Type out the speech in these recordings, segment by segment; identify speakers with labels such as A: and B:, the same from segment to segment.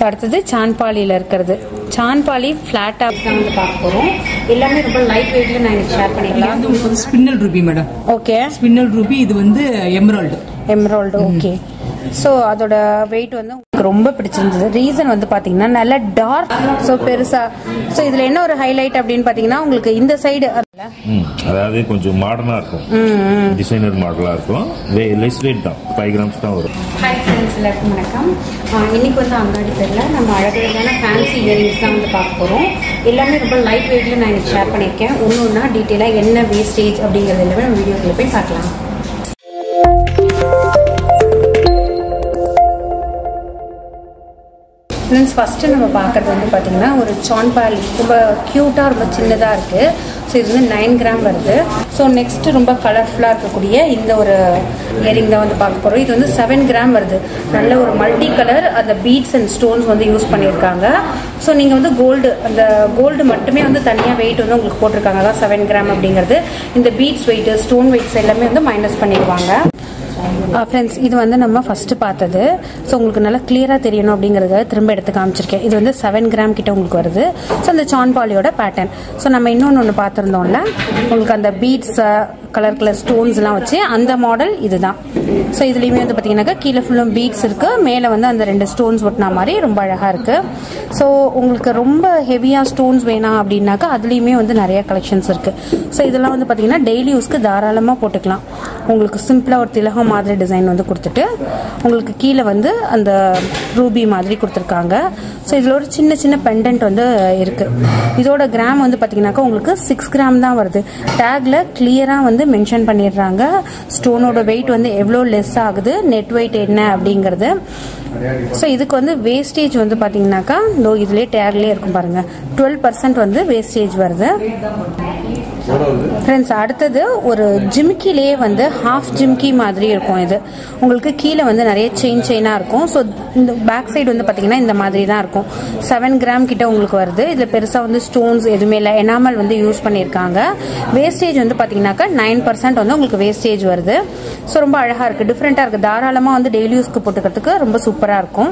A: அடுத்தது சான்பாலியில் இருக்கிறது சான்பாலி ஃப்ளாட்டாக தான் வந்து பார்க்க போகிறோம் எல்லாமே ரொம்ப லைட் வெயிட்ல நான் எனக்கு ஷேர்
B: இது
A: பண்ணிக்கலாம்
B: வந்து உங்களுக்கு வந்து spinel ruby madam
A: okay
B: spinel ruby இது வந்து எமரால்டு
A: எம்ராய்டு ஓகே ஸோ அதோட வெயிட் வந்து உங்களுக்கு ரொம்ப பிடிச்சிருந்தது ரீசன் வந்து பார்த்தீங்கன்னா நல்ல டார்க் ஸோ பெருசாக ஸோ இதில் என்ன ஒரு ஹைலைட் அப்படின்னு பார்த்தீங்கன்னா உங்களுக்கு இந்த சைடு
C: ம், அதாவது கொஞ்சம் மாடர்னா இருக்கும் டிசைனர் மாடலா இருக்கும் லெஸ் வெயிட் தான் ஃபைவ் கிராம்ஸ் தான் வரும்
A: ஹாய் ஃப்ரெண்ட்ஸ் எல்லாருக்கும் வணக்கம் ஆஹ் இன்னைக்கு வந்து அங்காடி தெரியல நம்ம அழகழகான ஃபேன்சி இயரிங்ஸ் தான் வந்து பார்க்க போகிறோம் எல்லாமே ரொம்ப லைட் வெயிட்ல நான் எனக்கு ஷேர் பண்ணியிருக்கேன் ஒன்று ஒன்றா டீட்டெயிலாக என்ன வேஸ்டேஜ் அப்படிங்கிறது எல்லாமே நம்ம வீடியோக்குள்ள போய் பார்க்கலாம் ஃப்ரெண்ட்ஸ் ஃபஸ்ட்டு நம்ம பார்க்குறது வந்து பார்த்திங்கன்னா ஒரு சான்பாலி ரொம்ப க்யூட்டாக ரொம்ப சின்னதாக இருக்குது ஸோ இது வந்து நைன் கிராம் வருது ஸோ நெக்ஸ்ட்டு ரொம்ப கலர்ஃபுல்லாக இருக்கக்கூடிய இந்த ஒரு இயரிங் தான் வந்து பார்க்க போகிறோம் இது வந்து செவன் கிராம் வருது நல்ல ஒரு மல்டி கலர் அந்த பீட்ஸ் அண்ட் ஸ்டோன்ஸ் வந்து யூஸ் பண்ணியிருக்காங்க ஸோ நீங்கள் வந்து கோல்டு அந்த கோல்டு மட்டுமே வந்து தனியாக வெயிட் வந்து உங்களுக்கு போட்டிருக்காங்க அதான் செவன் கிராம் அப்படிங்கிறது இந்த பீட்ஸ் வெயிட்டு ஸ்டோன் வெயிட்ஸ் எல்லாமே வந்து மைனஸ் பண்ணிடுவாங்க ஃப்ரெண்ட்ஸ் இது வந்து நம்ம ஃபஸ்ட்டு பார்த்தது ஸோ உங்களுக்கு நல்லா கிளியராக தெரியணும் அப்படிங்கிறதுக்காக திரும்ப எடுத்து காமிச்சிருக்கேன் இது வந்து செவன் கிராம் கிட்ட உங்களுக்கு வருது ஸோ அந்த சான்பாலியோட பேட்டர்ன் ஸோ நம்ம இன்னொன்று ஒன்று பார்த்துருந்தோம்ல உங்களுக்கு அந்த பீட்ஸ் கலர் கலர் ஸ்டோன்ஸ்லாம் வச்சு அந்த மாடல் இதுதான் ஸோ இதுலேயுமே வந்து பார்த்தீங்கன்னாக்கா கீழே ஃபுல்லும் பீட்ஸ் இருக்குது மேலே வந்து அந்த ரெண்டு ஸ்டோன்ஸ் ஒட்டின மாதிரி ரொம்ப அழகாக இருக்குது ஸோ உங்களுக்கு ரொம்ப ஹெவியாக ஸ்டோன்ஸ் வேணாம் அப்படின்னாக்கா அதுலேயுமே வந்து நிறைய கலெக்ஷன்ஸ் இருக்குது ஸோ இதெல்லாம் வந்து பார்த்தீங்கன்னா டெய்லி யூஸ்க்கு தாராளமாக போட்டுக்கலாம் உங்களுக்கு சிம்பிளாக ஒரு திலகம் மாதிரி டிசைன் வந்து கொடுத்துட்டு உங்களுக்கு கீழே வந்து அந்த ரூபி மாதிரி கொடுத்துருக்காங்க ஸோ இதில் ஒரு சின்ன சின்ன பெண்டன்ட் வந்து இருக்குது இதோட கிராம் வந்து பார்த்தீங்கன்னாக்கா உங்களுக்கு சிக்ஸ் கிராம் தான் வருது டேக்ல கிளியராக வந்து மென்ஷன் பண்ணிடுறாங்க ஸ்டோனோட வெயிட் வந்து எவ்வளோ லெஸ் ஆகுது நெட் வெயிட் என்ன அப்படிங்கிறது ஸோ இதுக்கு வந்து வேஸ்டேஜ் வந்து பார்த்தீங்கன்னாக்கா இதோ இதுலேயே டேக்லேயே இருக்கும் பாருங்க டுவெல் பர்சன்ட் வந்து வேஸ்டேஜ் வருது ஃப்ரெண்ட்ஸ் அடுத்தது ஒரு ஜிம்கிலேயே வந்து ஹாஃப் ஜிம்கி மாதிரி இருக்கும் இது உங்களுக்கு கீழே வந்து நிறைய செயின் செயினாக இருக்கும் ஸோ இந்த பேக் சைடு வந்து பார்த்தீங்கன்னா இந்த மாதிரி தான் இருக்கும் செவன் கிராம் கிட்ட உங்களுக்கு வருது இதில் பெருசாக வந்து ஸ்டோன்ஸ் எதுவுமே இல்லை எனாமல் வந்து யூஸ் பண்ணியிருக்காங்க வேஸ்டேஜ் வந்து பார்த்தீங்கன்னாக்கா நைன் பர்சன்ட் வந்து உங்களுக்கு வேஸ்டேஜ் வருது ஸோ ரொம்ப அழகாக இருக்குது டிஃப்ரெண்ட்டாக இருக்குது தாராளமாக வந்து டெய்லி யூஸ்க்கு போட்டுக்கிறதுக்கு ரொம்ப சூப்பராக இருக்கும்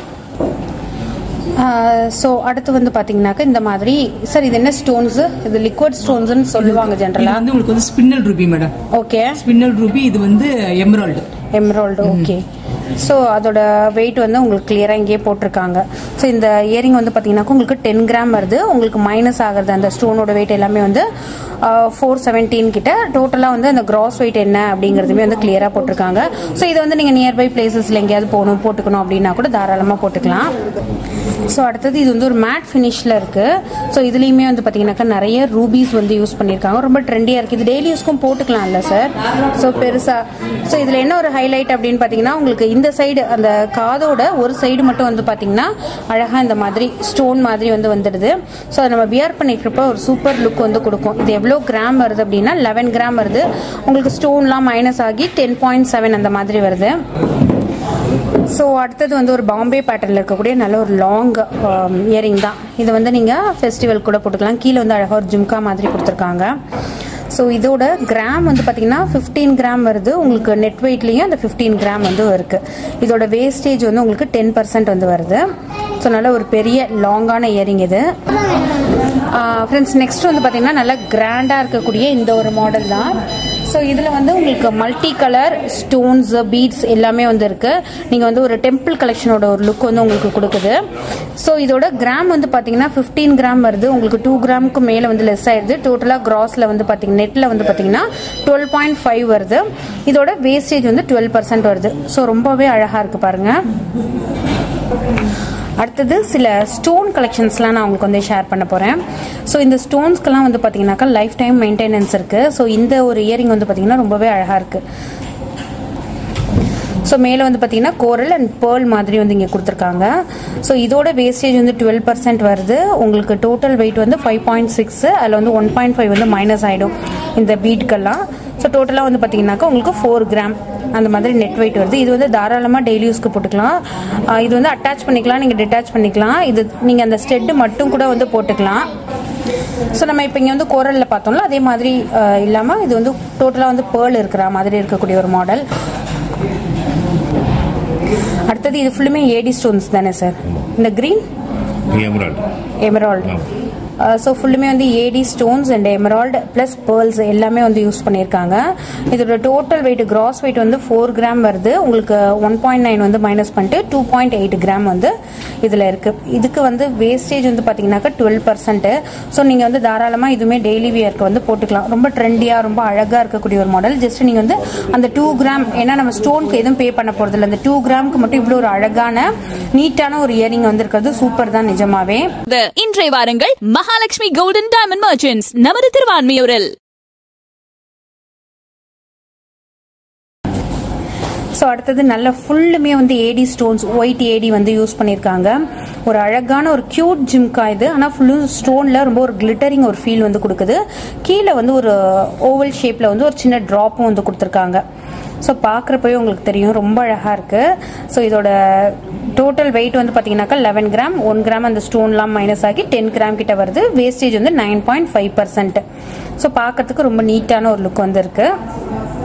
A: ஸோ அடுத்து வந்து பார்த்தீங்கன்னாக்கா இந்த மாதிரி சார் இது என்ன ஸ்டோன்ஸ் இது லிக்விட் ஸ்டோன்ஸ்னு சொல்லுவாங்க
B: இது
A: ஜென்ரலாக
B: வந்து உங்களுக்கு வந்து spinel ruby madam
A: okay
B: spinel ruby இது வந்து எமரால்டு
A: எம்ராய்டு ஓகே ஸோ அதோட வெயிட் வந்து உங்களுக்கு கிளியராக இங்கேயே போட்டிருக்காங்க ஸோ இந்த இயரிங் வந்து பார்த்தீங்கன்னாக்கா உங்களுக்கு டென் கிராம் வருது உங்களுக்கு மைனஸ் ஆகுறது அந்த ஸ்டோனோட வெயிட் எல்லாமே வந்து ஃபோர் செவன்டீன் கிட்ட டோட்டலாக வந்து அந்த கிராஸ் வெயிட் என்ன அப்படிங்கிறதுமே வந்து கிளியராக போட்டிருக்காங்க ஸோ இதை வந்து நீங்கள் நியர்பை பிளேசஸில் எங்கேயாவது போகணும் போட்டுக்கணும் அப்படின்னா கூட தாராளமாக போட்டுக்கலாம் ஸோ அடுத்தது இது வந்து ஒரு மேட் ஃபினிஷில் இருக்குது ஸோ இதுலேயுமே வந்து பார்த்தீங்கன்னாக்கா நிறைய ரூபீஸ் வந்து யூஸ் பண்ணியிருக்காங்க ரொம்ப ட்ரெண்டியாக இருக்குது இது டெய்லி யூஸ்க்கும் போட்டுக்கலாம்ல சார் ஸோ பெருசாக ஸோ இதில் என்ன ஒரு ஹைலைட் அப்படின்னு பார்த்தீங்கன்னா உங்களுக்கு இந்த சைடு அந்த காதோட ஒரு சைடு மட்டும் வந்து பார்த்தீங்கன்னா அழகாக இந்த மாதிரி ஸ்டோன் மாதிரி வந்து வந்துடுது ஸோ அதை நம்ம வியர் பண்ணிக்கிறப்ப ஒரு சூப்பர் லுக் வந்து கொடுக்கும் இது எவ்வளோ கிராம் வருது அப்படின்னா லெவன் கிராம் வருது உங்களுக்கு ஸ்டோன்லாம் மைனஸ் ஆகி டென் பாயிண்ட் செவன் அந்த மாதிரி வருது ஸோ அடுத்தது வந்து ஒரு பாம்பே பேட்டர்னில் இருக்கக்கூடிய நல்ல ஒரு லாங் இயரிங் தான் இது வந்து நீங்கள் ஃபெஸ்டிவல் கூட போட்டுக்கலாம் கீழே வந்து அழகாக ஒரு ஜிம்கா மாதிரி கொடுத்துருக்காங்க ஸோ இதோட கிராம் வந்து பார்த்தீங்கன்னா ஃபிஃப்டீன் கிராம் வருது உங்களுக்கு நெட் வெயிட்லேயும் அந்த ஃபிஃப்டீன் கிராம் வந்து இருக்குது இதோட வேஸ்டேஜ் வந்து உங்களுக்கு டென் பர்சன்ட் வந்து வருது ஸோ நல்ல ஒரு பெரிய லாங்கான இயரிங் இது ஃப்ரெண்ட்ஸ் நெக்ஸ்ட் வந்து பார்த்தீங்கன்னா நல்லா கிராண்டாக இருக்கக்கூடிய இந்த ஒரு மாடல் தான் ஸோ இதில் வந்து உங்களுக்கு மல்டி கலர் ஸ்டோன்ஸ் பீட்ஸ் எல்லாமே வந்து இருக்குது நீங்கள் வந்து ஒரு டெம்பிள் கலெக்ஷனோட ஒரு லுக் வந்து உங்களுக்கு கொடுக்குது ஸோ இதோட கிராம் வந்து பார்த்தீங்கன்னா ஃபிஃப்டீன் கிராம் வருது உங்களுக்கு டூ கிராமுக்கு மேலே வந்து லெஸ் ஆயிடுது டோட்டலாக கிராஸில் வந்து பார்த்தீங்கன்னா நெட்டில் வந்து பார்த்தீங்கன்னா டுவெல் பாயிண்ட் ஃபைவ் வருது இதோட வேஸ்டேஜ் வந்து டுவெல் பர்சன்ட் வருது ஸோ ரொம்பவே அழகாக இருக்குது பாருங்கள் அடுத்தது சில ஸ்டோன் கலெக்ஷன்ஸ்லாம் நான் உங்களுக்கு வந்து ஷேர் பண்ண போகிறேன் ஸோ இந்த ஸ்டோன்ஸ்க்கெல்லாம் வந்து பார்த்தீங்கன்னாக்கா லைஃப் டைம் மெயின்டெனன்ஸ் இருக்குது ஸோ இந்த ஒரு இயரிங் வந்து பார்த்தீங்கன்னா ரொம்பவே அழகாக இருக்குது ஸோ மேலே வந்து பார்த்தீங்கன்னா கோரல் அண்ட் பேர்ல் மாதிரி வந்து இங்கே கொடுத்துருக்காங்க ஸோ இதோட வேஸ்டேஜ் வந்து டுவெல் பர்சன்ட் வருது உங்களுக்கு டோட்டல் வெயிட் வந்து ஃபைவ் பாயிண்ட் சிக்ஸ் அதில் வந்து ஒன் பாயிண்ட் ஃபைவ் வந்து மைனஸ் ஆகிடும் இந்த பீட்கெல்லாம் ஸோ டோட்டலாக வந்து பார்த்தீங்கன்னாக்கா உங்களுக்கு ஃபோர் கிராம் அந்த மாதிரி நெட் வெயிட் வருது இது வந்து தாராளமாக டெய்லி யூஸ்க்கு போட்டுக்கலாம் ஆஹ் இது வந்து அட்டாச் பண்ணிக்கலாம் நீங்கள் டிட்டாச் பண்ணிக்கலாம் இது நீங்கள் அந்த ஸ்டெட்டு மட்டும் கூட வந்து போட்டுக்கலாம் ஸோ நம்ம இப்போ இங்கே வந்து கோரலில் பார்த்தோம்ல அதே மாதிரி இல்லாமல் இது வந்து டோட்டலாக வந்து பேர்ல் இருக்கிற மாதிரி இருக்கக்கூடிய ஒரு மாடல் அடுத்தது இது ஃபுல்லுமே ஏடி ஸ்டோன்ஸ் தானே சார் இந்த க்ரீன்
C: எமரால்டு
A: எமரால்டு
C: ஆமா.
A: ஸோ ஃபுல்லுமே வந்து AD stones and emerald plus pearls எல்லாமே வந்து யூஸ் பண்ணியிருக்காங்க இதோட டோட்டல் வெயிட் கிராஸ் வெயிட் வந்து ஃபோர் கிராம் வருது உங்களுக்கு ஒன் பாயிண்ட் நைன் வந்து மைனஸ் பண்ணிட்டு டூ பாயிண்ட் எயிட் கிராம் வந்து இதில் இருக்குது இதுக்கு வந்து வேஸ்டேஜ் வந்து பார்த்தீங்கன்னாக்கா டுவெல் பர்சன்ட்டு ஸோ நீங்கள் வந்து தாராளமாக இதுவுமே டெய்லி வியர்க்கு வந்து போட்டுக்கலாம் ரொம்ப ட்ரெண்டியாக ரொம்ப அழகாக இருக்கக்கூடிய ஒரு மாடல் ஜஸ்ட் நீங்கள் வந்து அந்த டூ கிராம் ஏன்னா நம்ம ஸ்டோனுக்கு எதுவும் பே பண்ண போகிறது இல்லை அந்த டூ கிராமுக்கு மட்டும் இவ்வளோ ஒரு அழகான நீட்டான ஒரு இயரிங் வந்து இருக்கிறது சூப்பர் தான் நிஜமாவே
D: இது இன்றைய வாரங்கள் மகாலட்சுமி கோல்டன் டைமண்ட் மர்ச்சன்ட்ஸ் நமது திருவான்மையூரில்
A: ஸோ அடுத்தது நல்ல ஃபுல்லுமே வந்து ஏடி ஸ்டோன்ஸ் ஒயிட் ஏடி வந்து யூஸ் பண்ணியிருக்காங்க ஒரு அழகான ஒரு கியூட் ஜிம்கா இது ஆனால் ஃபுல்லும் ஸ்டோனில் ரொம்ப ஒரு கிளிட்டரிங் ஒரு ஃபீல் வந்து கொடுக்குது கீழே வந்து ஒரு ஓவல் ஷேப்பில் வந்து ஒரு சின்ன ட்ராப்பும் வந்து கொடுத்துருக்காங்க ஸோ பார்க்குறப்பவே உங்களுக்கு தெரியும் ரொம்ப அழகாக இருக்குது ஸோ இதோட டோட்டல் வெயிட் வந்து பார்த்தீங்கன்னாக்கா லெவன் கிராம் ஒன் கிராம் அந்த ஸ்டோன்லாம் மைனஸ் ஆகி டென் கிராம் கிட்ட வருது வேஸ்டேஜ் வந்து nine point five percent so பார்க்கறதுக்கு ரொம்ப நீட்டான ஒரு லுக் வந்து இருக்குது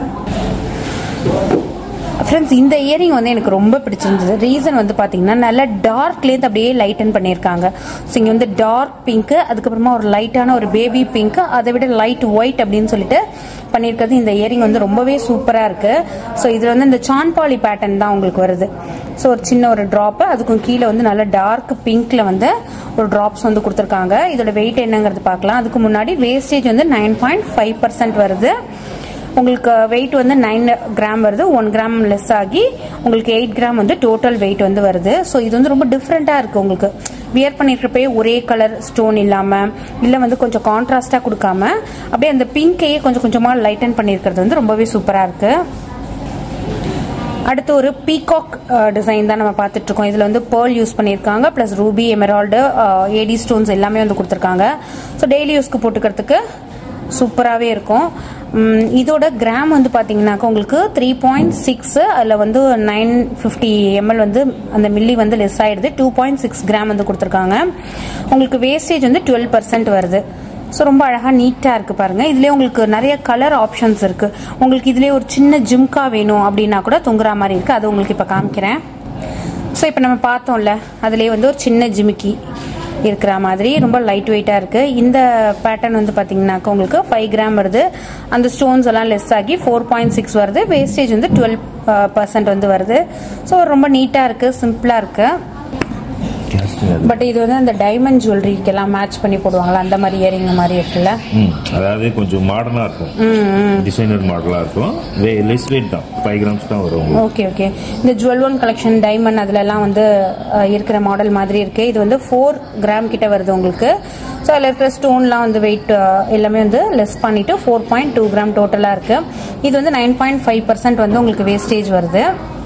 A: ஃப்ரெண்ட்ஸ் இந்த இயரிங் வந்து எனக்கு ரொம்ப பிடிச்சிருந்தது ரீசன் வந்து பார்த்தீங்கன்னா நல்ல டார்க்லேருந்து அப்படியே லைட்டன் பண்ணியிருக்காங்க ஸோ இங்கே வந்து டார்க் பிங்க்கு அதுக்கப்புறமா ஒரு லைட்டான ஒரு பேபி பிங்க்கு அதை விட லைட் ஒயிட் அப்படின்னு சொல்லிட்டு பண்ணியிருக்கிறது இந்த இயரிங் வந்து ரொம்பவே சூப்பராக இருக்குது ஸோ இதில் வந்து இந்த சான்பாலி பேட்டர்ன் தான் உங்களுக்கு வருது ஸோ ஒரு சின்ன ஒரு ட்ராப்பு அதுக்கும் கீழே வந்து நல்ல டார்க் பிங்க்ல வந்து ஒரு ட்ராப்ஸ் வந்து கொடுத்துருக்காங்க இதோட வெயிட் என்னங்கிறது பார்க்கலாம் அதுக்கு முன்னாடி வேஸ்டேஜ் வந்து நைன் பாயிண்ட் ஃபைவ் பர்சன்ட் வருது உங்களுக்கு வெயிட் வந்து நைன் கிராம் வருது ஒன் கிராம் லெஸ் ஆகி உங்களுக்கு எயிட் கிராம் வந்து டோட்டல் வெயிட் வந்து வருது ஸோ இது வந்து ரொம்ப டிஃப்ரெண்ட்டாக இருக்குது உங்களுக்கு வியர் பண்ணிருக்கப்பே ஒரே கலர் ஸ்டோன் இல்லாமல் இல்லை வந்து கொஞ்சம் கான்ட்ராஸ்டாக கொடுக்காம அப்படியே அந்த பிங்கையே கொஞ்சம் கொஞ்சமாக லைட்டன் பண்ணியிருக்கிறது வந்து ரொம்பவே சூப்பராக இருக்குது அடுத்து ஒரு பீகாக் டிசைன் தான் நம்ம பார்த்துட்டு இருக்கோம் இதில் வந்து பேர்ல் யூஸ் பண்ணியிருக்காங்க plus ruby emerald AD stones எல்லாமே வந்து கொடுத்துருக்காங்க ஸோ டெய்லி யூஸ்க்கு போட்டுக்கிறதுக்கு சூப்பராகவே இருக்கும் உம், இதோட கிராம் வந்து பார்த்தீங்கன்னாக்கா உங்களுக்கு த்ரீ பாயிண்ட் சிக்ஸ் அதில் வந்து நைன் ஃபிஃப்டி எம்எல் வந்து அந்த மில்லி வந்து லெஸ் ஆயிடுது டூ பாயிண்ட் சிக்ஸ் கிராம் வந்து கொடுத்துருக்காங்க உங்களுக்கு வேஸ்டேஜ் வந்து டுவெல் பர்சன்ட் வருது ஸோ ரொம்ப அழகாக நீட்டாக இருக்குது பாருங்கள் இதுலேயே உங்களுக்கு நிறைய கலர் ஆப்ஷன்ஸ் இருக்குது உங்களுக்கு இதுலேயே ஒரு சின்ன ஜிம்கா வேணும் அப்படின்னா கூட தொங்குற மாதிரி இருக்குது அது உங்களுக்கு இப்போ காமிக்கிறேன் ஸோ இப்போ நம்ம பார்த்தோம்ல அதுலேயே வந்து ஒரு சின்ன ஜிமிக்கி இருக்கிற மாதிரி ரொம்ப லைட் வெயிட்டாக இருக்குது இந்த பேட்டர்ன் வந்து பார்த்தீங்கன்னாக்கா உங்களுக்கு ஃபைவ் கிராம் வருது அந்த ஸ்டோன்ஸ் எல்லாம் லெஸ் ஆகி ஃபோர் பாயிண்ட் சிக்ஸ் வருது வேஸ்டேஜ் வந்து டுவெல் பர்சன்ட் வந்து வருது ஸோ ரொம்ப நீட்டாக இருக்குது சிம்பிளாக இருக்குது
C: கேஸ்டிங் அது
A: பட் இது வந்து அந்த டைமண்ட் ஜுவல்லரிக்கெல்லாம் மேட்ச் பண்ணி போடுவாங்களா அந்த மாதிரி இயரிங் மாதிரி இருக்குல்ல
C: ம் அதாவது கொஞ்சம் மாடர்னாக இருக்கும் டிசைனர் மாடலாக இருக்கும் வே லெஸ் வெயிட் தான் ஃபைவ் கிராம்ஸ் தான் வரும் உங்களுக்கு
A: ஓகே ஓகே இந்த ஜுவல் ஒன் கலெக்ஷன் டைமண்ட் அதுலலாம் வந்து அஹ், இருக்கிற மாடல் மாதிரி இருக்கு இது வந்து ஃபோர் கிராம் கிட்ட வருது உங்களுக்கு ஸோ அதில் இருக்கிற ஸ்டோன்லாம் வந்து வெயிட் எல்லாமே வந்து லெஸ் பண்ணிட்டு ஃபோர் பாயிண்ட் டூ கிராம் டோட்டலாக இருக்கு இது வந்து நைன் பாயிண்ட் ஃபைவ் பர்சன்ட் வந்து உங்களுக்கு வேஸ்டேஜ் வருது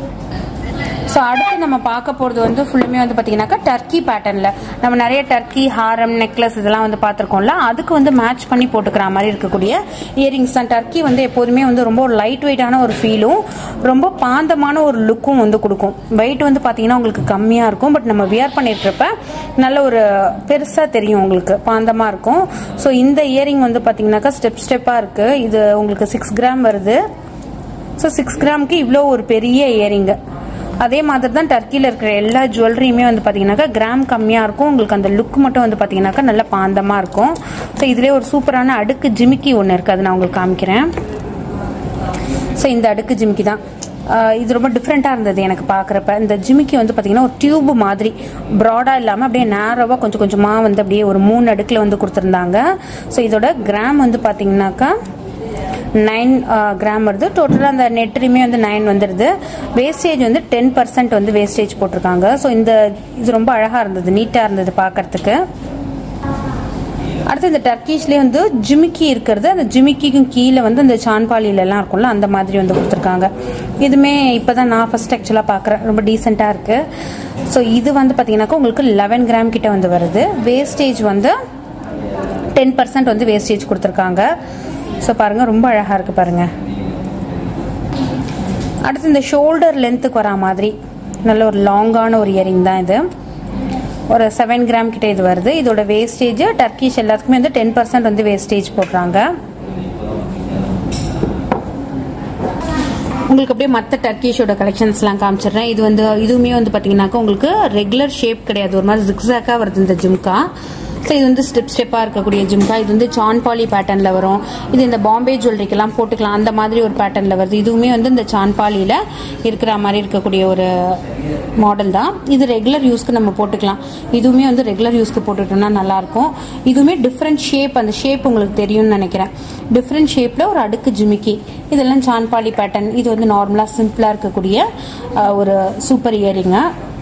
A: ஸோ அடுத்து நம்ம பார்க்க போகிறது வந்து ஃபுல்லுமே வந்து பார்த்தீங்கன்னாக்கா டர்க்கி பேட்டர்னில் நம்ம நிறைய டர்க்கி ஹாரம் நெக்லஸ் இதெல்லாம் வந்து பார்த்துருக்கோம்ல அதுக்கு வந்து மேட்ச் பண்ணி போட்டுக்கிற மாதிரி இருக்கக்கூடிய இயரிங்ஸ் தான் டர்க்கி வந்து எப்போதுமே வந்து ரொம்ப ஒரு லைட் வெயிட்டான ஒரு ஃபீலும் ரொம்ப பாந்தமான ஒரு லுக்கும் வந்து கொடுக்கும் வெயிட் வந்து பார்த்தீங்கன்னா உங்களுக்கு கம்மியாக இருக்கும் பட் நம்ம வியர் பண்ணிருக்கிறப்ப நல்ல ஒரு பெருசாக தெரியும் உங்களுக்கு பாந்தமாக இருக்கும் ஸோ இந்த இயரிங் வந்து பார்த்தீங்கன்னாக்கா ஸ்டெப் ஸ்டெப்பாக இருக்குது இது உங்களுக்கு சிக்ஸ் கிராம் வருது ஸோ சிக்ஸ் கிராமுக்கு இவ்வளோ ஒரு பெரிய இயரிங்கு அதே மாதிரி தான் டர்க்கியில் இருக்கிற எல்லா ஜுவல்லரியுமே வந்து பார்த்தீங்கன்னாக்கா கிராம் கம்மியாக இருக்கும் உங்களுக்கு அந்த லுக் மட்டும் வந்து பார்த்தீங்கன்னாக்கா நல்ல பாந்தமாக இருக்கும் ஸோ இதுலேயே ஒரு சூப்பரான அடுக்கு ஜிமிக்கி ஒன்று இருக்குது அது நான் உங்களுக்கு காமிக்கிறேன் ஸோ இந்த அடுக்கு ஜிமிக்கி தான் ஆஹ் இது ரொம்ப டிஃப்ரெண்ட்டாக இருந்தது எனக்கு பார்க்குறப்ப இந்த ஜிமிக்கி வந்து பார்த்தீங்கன்னா ஒரு டியூப் மாதிரி ப்ராடாக இல்லாமல் அப்படியே நேரோவாக கொஞ்சம் கொஞ்சமாக வந்து அப்படியே ஒரு மூணு அடுக்கில் வந்து கொடுத்துருந்தாங்க ஸோ இதோட கிராம் வந்து பார்த்தீங்கன்னாக்கா நைன் கிராம் வருது டோட்டலாக அந்த நெட்ரியுமே வந்து நைன் வந்துடுது வேஸ்டேஜ் வந்து டென் பர்சன்ட் வந்து வேஸ்டேஜ் போட்டிருக்காங்க ஸோ இந்த இது ரொம்ப அழகாக இருந்தது நீட்டாக இருந்தது பார்க்கறதுக்கு அடுத்து இந்த டர்க்கிஷ்லேயே வந்து ஜிமிக்கி இருக்கிறது அந்த ஜிமிக்கிக்கும் கீழே வந்து அந்த சான்பாலியில எல்லாம் இருக்கும்ல அந்த மாதிரி வந்து கொடுத்துருக்காங்க இதுமே இப்போ தான் நான் ஃபர்ஸ்ட் ஆக்சுவலாக பார்க்குறேன் ரொம்ப டீசெண்டாக இருக்குது ஸோ இது வந்து பார்த்தீங்கன்னாக்கா உங்களுக்கு லெவன் கிராம் கிட்ட வந்து வருது வேஸ்டேஜ் வந்து டென் பர்சன்ட் வந்து வேஸ்டேஜ் கொடுத்துருக்காங்க ஸோ பாருங்கள் ரொம்ப அழகாக இருக்குது பாருங்கள் அடுத்து இந்த ஷோல்டர் லென்த்துக்கு வரா மாதிரி நல்ல ஒரு லாங்கான ஒரு இயரிங் தான் இது ஒரு செவன் கிராம் கிட்ட இது வருது இதோட வேஸ்டேஜ் டர்க்கிஷ் எல்லாத்துக்குமே வந்து டென் பர்சன்ட் வந்து வேஸ்டேஜ் போடுறாங்க உங்களுக்கு அப்படியே மற்ற டர்க்கிஷோட கலெக்ஷன்ஸ்லாம் காமிச்சிடுறேன் இது வந்து இதுவுமே வந்து பார்த்தீங்கன்னாக்கா உங்களுக்கு ரெகுலர் ஷேப் கிடையாது ஒரு மாதிரி ஜிக்ஸாக்காக வருது இந்த ஜிம்கா ஸோ இது வந்து ஸ்டெப் ஸ்டெப்பாக இருக்கக்கூடிய ஜிம்கா இது வந்து சான்பாலி பேட்டர்னில் வரும் இது இந்த பாம்பே ஜுவல்லரிக்கெல்லாம் போட்டுக்கலாம் அந்த மாதிரி ஒரு பேட்டர்னில் வருது இதுவுமே வந்து இந்த சான்பாலியில் இருக்கிற மாதிரி இருக்கக்கூடிய ஒரு மாடல் தான் இது ரெகுலர் யூஸ்க்கு நம்ம போட்டுக்கலாம் இதுவுமே வந்து ரெகுலர் யூஸ்க்கு போட்டுட்டோம்னா நல்லாயிருக்கும் இதுவுமே டிஃப்ரெண்ட் ஷேப் அந்த ஷேப் உங்களுக்கு தெரியும்னு நினைக்கிறேன் டிஃப்ரெண்ட் ஷேப்பில் ஒரு அடுக்கு ஜிமிக்கி இதெல்லாம் சான்பாலி பேட்டர்ன் இது வந்து நார்மலாக சிம்பிளாக இருக்கக்கூடிய அஹ், ஒரு சூப்பர் இயரிங்க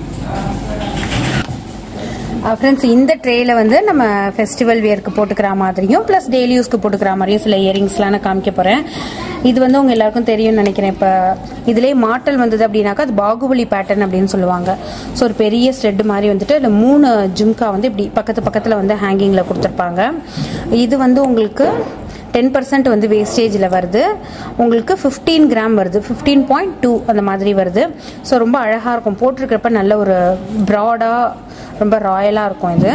A: ஃப்ரெண்ட்ஸ் இந்த ட்ரேல வந்து நம்ம ஃபெஸ்டிவல் வியருக்கு போட்டுக்கிற மாதிரியும் ப்ளஸ் டெய்லி யூஸ்க்கு போட்டுக்கிற மாதிரியும் சில இயரிங்ஸ்லாம் நான் காமிக்க போகிறேன் இது வந்து உங்க எல்லாருக்கும் தெரியும்னு நினைக்கிறேன் இப்போ இதுலேயே மாட்டல் வந்தது அப்படின்னாக்கா அது பாகுபலி பேட்டர்ன் அப்படின்னு சொல்லுவாங்க ஸோ ஒரு பெரிய ஸ்டெட் மாதிரி வந்துட்டு அதில் மூணு ஜிம்கா வந்து இப்படி பக்கத்து பக்கத்தில் வந்து ஹேங்கிங்கில் கொடுத்துருப்பாங்க இது வந்து உங்களுக்கு டென் பர்சன்ட் வந்து வேஸ்டேஜில் வருது உங்களுக்கு ஃபிஃப்டீன் கிராம் வருது ஃபிஃப்டீன் பாயிண்ட் டூ அந்த மாதிரி வருது ஸோ ரொம்ப அழகாக இருக்கும் போட்டிருக்கிறப்ப நல்ல ஒரு ப்ராடாக ரொம்ப ராயலாக இருக்கும் இது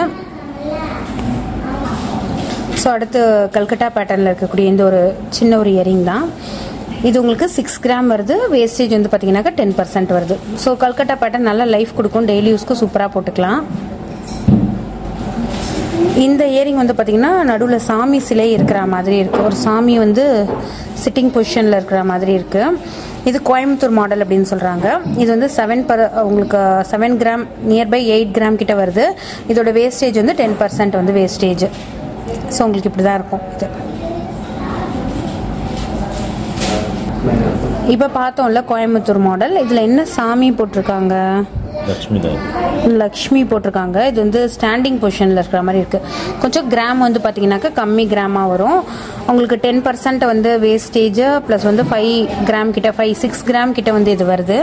A: ஸோ அடுத்து கல்கட்டா பேட்டர்னில் இருக்கக்கூடிய இந்த ஒரு சின்ன ஒரு இயரிங் தான் இது உங்களுக்கு சிக்ஸ் கிராம் வருது வேஸ்டேஜ் வந்து பார்த்தீங்கன்னாக்கா டென் பர்சன்ட் வருது ஸோ கல்கட்டா பேட்டர்ன் நல்லா லைஃப் கொடுக்கும் டெய்லி யூஸ்க்கு சூப்பராக போட்டுக்கலாம் இந்த இயரிங் வந்து பார்த்தீங்கன்னா நடுவில் சாமி சிலை இருக்கிற மாதிரி இருக்கு ஒரு சாமி வந்து சிட்டிங் பொசிஷனில் இருக்கிற மாதிரி இருக்கு இது கோயம்புத்தூர் மாடல் அப்படின்னு சொல்றாங்க இது வந்து செவன் பர் உங்களுக்கு seven gram nearby eight gram கிட்ட வருது இதோட வேஸ்டேஜ் வந்து டென் பர்சன்ட் வந்து வேஸ்டேஜ் ஸோ உங்களுக்கு இப்படி தான் இருக்கும் இது இப்போ பார்த்தோம்ல கோயம்புத்தூர் மாடல் இதில் என்ன சாமி போட்டிருக்காங்க
C: லக்ஷ்மி தான்
A: லக்ஷ்மி போட்டிருக்காங்க இது வந்து ஸ்டாண்டிங் பொசிஷனில் இருக்கிற மாதிரி இருக்கு கொஞ்சம் கிராம் வந்து பார்த்தீங்கன்னாக்கா கம்மி கிராமாக வரும் உங்களுக்கு டென் பர்சன்ட் வந்து வேஸ்டேஜ் ப்ளஸ் வந்து ஃபைவ் கிராம் கிட்ட ஃபைவ் சிக்ஸ் கிராம் கிட்ட வந்து இது வருது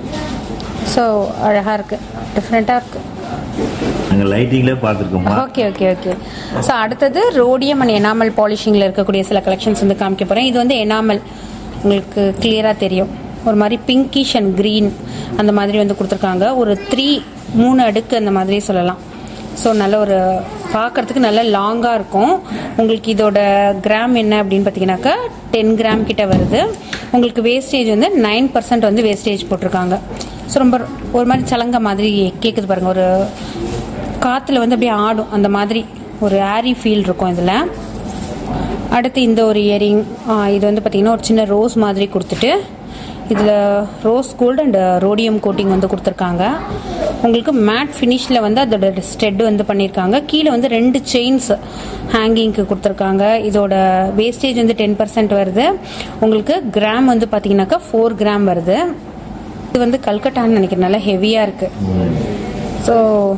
A: ஸோ அழகாக இருக்கு டிஃப்ரெண்ட்டாக இருக்கு
C: நாங்கள் லைட்டிங்ல பார்த்துருக்கோமா
A: ஓகே ஓகே ஓகே ஸோ அடுத்தது ரோடியம் அண்ட் எனாமல் பாலிஷிங்கில் இருக்கக்கூடிய சில கலெக்ஷன்ஸ் வந்து காமிக்க போகிறேன் இது வந்து எனாமல் உங்களுக்கு கிளியராக தெரியும் ஒரு மாதிரி பிங்கிஷ் அண்ட் க்ரீன் அந்த மாதிரி வந்து கொடுத்துருக்காங்க ஒரு த்ரீ மூணு அடுக்கு அந்த மாதிரி சொல்லலாம் ஸோ நல்ல ஒரு பார்க்கறதுக்கு நல்ல லாங்காக இருக்கும் உங்களுக்கு இதோட கிராம் என்ன அப்படின்னு பார்த்தீங்கன்னாக்கா டென் கிராம் கிட்ட வருது உங்களுக்கு வேஸ்டேஜ் வந்து நைன் பர்சன்ட் வந்து வேஸ்டேஜ் போட்டிருக்காங்க ஸோ ரொம்ப ஒரு மாதிரி சலங்க மாதிரி கேட்குது பாருங்க ஒரு காற்றுல வந்து அப்படியே ஆடும் அந்த மாதிரி ஒரு ஆரி ஃபீல் இருக்கும் இதில் அடுத்து இந்த ஒரு இயரிங் இது வந்து பார்த்தீங்கன்னா ஒரு சின்ன ரோஸ் மாதிரி கொடுத்துட்டு இதில் rose gold and rhodium coating வந்து கொடுத்துருக்காங்க உங்களுக்கு மேட் ஃபினிஷில் வந்து அதோட ஸ்டெட் வந்து பண்ணியிருக்காங்க கீழே வந்து ரெண்டு செயின்ஸ் ஹேங்கிங்க்கு கொடுத்துருக்காங்க இதோட வேஸ்டேஜ் வந்து டென் பர்சன்ட் வருது உங்களுக்கு கிராம் வந்து பார்த்தீங்கன்னாக்கா ஃபோர் கிராம் வருது இது வந்து கல்கட்டான்னு நினைக்கிறேன் நல்லா ஹெவியாக இருக்குது ஸோ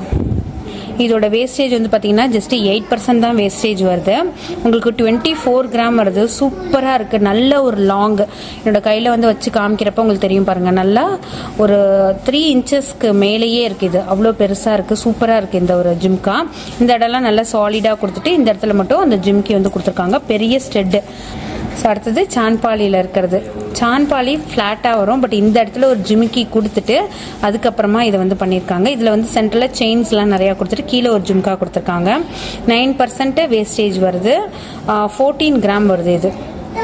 A: இதோட வேஸ்டேஜ் வந்து பார்த்தீங்கன்னா ஜஸ்ட் எயிட் பர்சன்ட் தான் வேஸ்டேஜ் வருது உங்களுக்கு டுவெண்ட்டி ஃபோர் கிராம் வருது சூப்பராக இருக்குது நல்ல ஒரு லாங் என்னோட கையில் வந்து வச்சு காமிக்கிறப்ப உங்களுக்கு தெரியும் பாருங்கள் நல்லா ஒரு த்ரீ இன்ச்சஸ்க்கு மேலேயே இருக்குது இது அவ்வளோ பெருசாக இருக்குது சூப்பராக இருக்குது இந்த ஒரு ஜிம்கா இந்த இடம்லாம் நல்லா சாலிடாக கொடுத்துட்டு இந்த இடத்துல மட்டும் அந்த ஜிம்கி வந்து கொடுத்துருக்காங்க பெரிய ஸ்டெட்டு ஸோ அடுத்தது சான்பாலியில் இருக்கிறது சான்பாலி ஃப்ளாட்டாக வரும் பட் இந்த இடத்துல ஒரு ஜிமிக்கி கொடுத்துட்டு அதுக்கப்புறமா இதை வந்து பண்ணியிருக்காங்க இதில் வந்து சென்டரில் செயின்ஸ்லாம் நிறையா கொடுத்துட்டு கீழே ஒரு ஜிம்கா கொடுத்துருக்காங்க நைன் பர்சன்ட் வேஸ்டேஜ் வருது ஃபோர்டீன் கிராம் வருது இது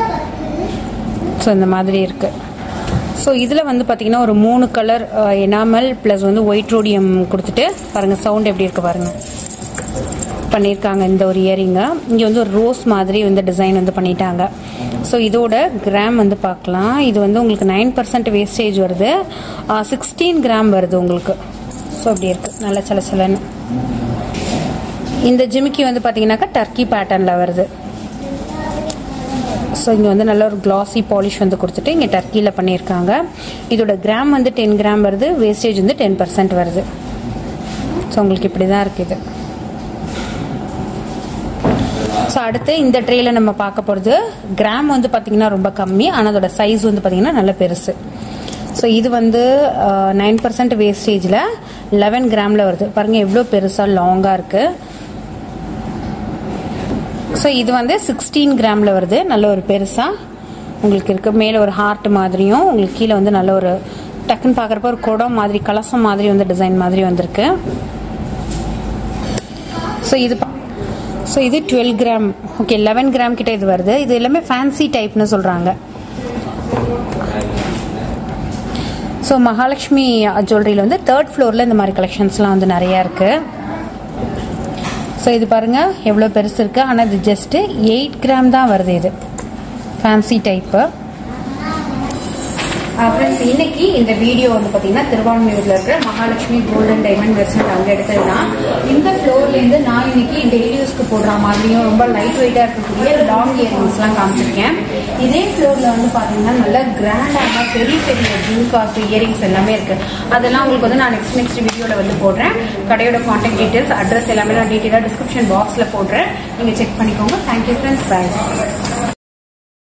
A: ஸோ இந்த மாதிரி இருக்குது ஸோ இதில் வந்து பார்த்தீங்கன்னா ஒரு மூணு கலர் எனாமல் ப்ளஸ் வந்து ஒயிட் ரோடியம் கொடுத்துட்டு பாருங்கள் சவுண்ட் எப்படி இருக்கு பாருங்கள் பண்ணியிருக்காங்க இந்த ஒரு இயரிங்க இங்கே வந்து ஒரு ரோஸ் மாதிரி வந்து டிசைன் வந்து பண்ணிட்டாங்க ஸோ இதோட கிராம் வந்து பார்க்கலாம் இது வந்து உங்களுக்கு நைன் பர்சன்ட் வேஸ்டேஜ் வருது சிக்ஸ்டீன் கிராம் வருது உங்களுக்கு ஸோ அப்படி இருக்கு நல்ல சல சலன்னு இந்த ஜிமிக்கி வந்து பார்த்தீங்கன்னாக்கா டர்க்கி பேட்டர்னில் வருது ஸோ இங்கே வந்து நல்ல ஒரு கிளாசி பாலிஷ் வந்து கொடுத்துட்டு இங்கே டர்க்கியில் பண்ணியிருக்காங்க இதோட கிராம் வந்து டென் கிராம் வருது வேஸ்டேஜ் வந்து டென் பர்சன்ட் வருது ஸோ உங்களுக்கு இப்படி தான் இருக்குது ஸோ அடுத்து இந்த ட்ரேல நம்ம பார்க்க போகிறது கிராம் வந்து பார்த்தீங்கன்னா ரொம்ப கம்மி ஆனால் அதோட சைஸ் வந்து பார்த்தீங்கன்னா நல்ல பெருசு ஸோ இது வந்து நைன் பர்சன்ட் வேஸ்டேஜில் லெவன் கிராமில் வருது பாருங்கள் எவ்வளோ பெருசாக லாங்காக இருக்குது ஸோ இது வந்து சிக்ஸ்டீன் கிராமில் வருது நல்ல ஒரு பெருசாக உங்களுக்கு இருக்கு மேலே ஒரு ஹார்ட் மாதிரியும் உங்களுக்கு கீழே வந்து நல்ல ஒரு டக்குன்னு பார்க்குறப்ப ஒரு குடம் மாதிரி கலசம் மாதிரி வந்து டிசைன் மாதிரி வந்திருக்கு ஸோ இது ஸோ இது twelve gram okay eleven gram கிட்ட இது வருது இது எல்லாமே ஃபேன்சி டைப்னு சொல்கிறாங்க ஸோ மகாலட்சுமி ஜுவல்லரியில் வந்து தேர்ட் ஃப்ளோரில் இந்த மாதிரி கலெக்ஷன்ஸ்லாம் வந்து நிறையா இருக்குது ஸோ இது பாருங்கள் எவ்வளோ பெருசு இருக்குது ஆனால் இது ஜஸ்ட்டு எயிட் கிராம் தான் வருது இது ஃபேன்சி டைப்பு ஃப்ரெண்ட்ஸ் இன்னைக்கு இந்த வீடியோ வந்து பார்த்தீங்கன்னா திருவான்மையூரில் இருக்கிற மகாலட்சுமி கோல்டன் டைமண்ட் வெர்சன்ட் அங்கே எடுத்தது தான் இந்த ஃப்ளோர்லேருந்து நான் இன்னைக்கு டெய்லி யூஸ்க்கு போடுற மாதிரியும் ரொம்ப லைட் வெயிட்டாக இருக்கக்கூடிய லாங் இயரிங்ஸ்லாம் காமிச்சிருக்கேன் இதே ஃப்ளோரில் வந்து பார்த்தீங்கன்னா நல்ல கிராண்டான பெரிய பெரிய ஜூகாஸ் இயரிங்ஸ் எல்லாமே இருக்குது அதெல்லாம் உங்களுக்கு வந்து நான் நெக்ஸ்ட் நெக்ஸ்ட் வீடியோவில் வந்து போடுறேன் கடையோட காண்டாக்ட் டீட்டெயில்ஸ் அட்ரஸ் எல்லாமே நான் டீட்டெயிலாக டிஸ்கிரிப்ஷன் பாக்ஸில் போடுறேன் நீங்கள் செக் பண்ணிக்கோங்க தேங்க்யூ ஃப்ரெண்ட்ஸ்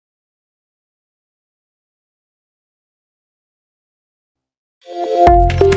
A: பாய்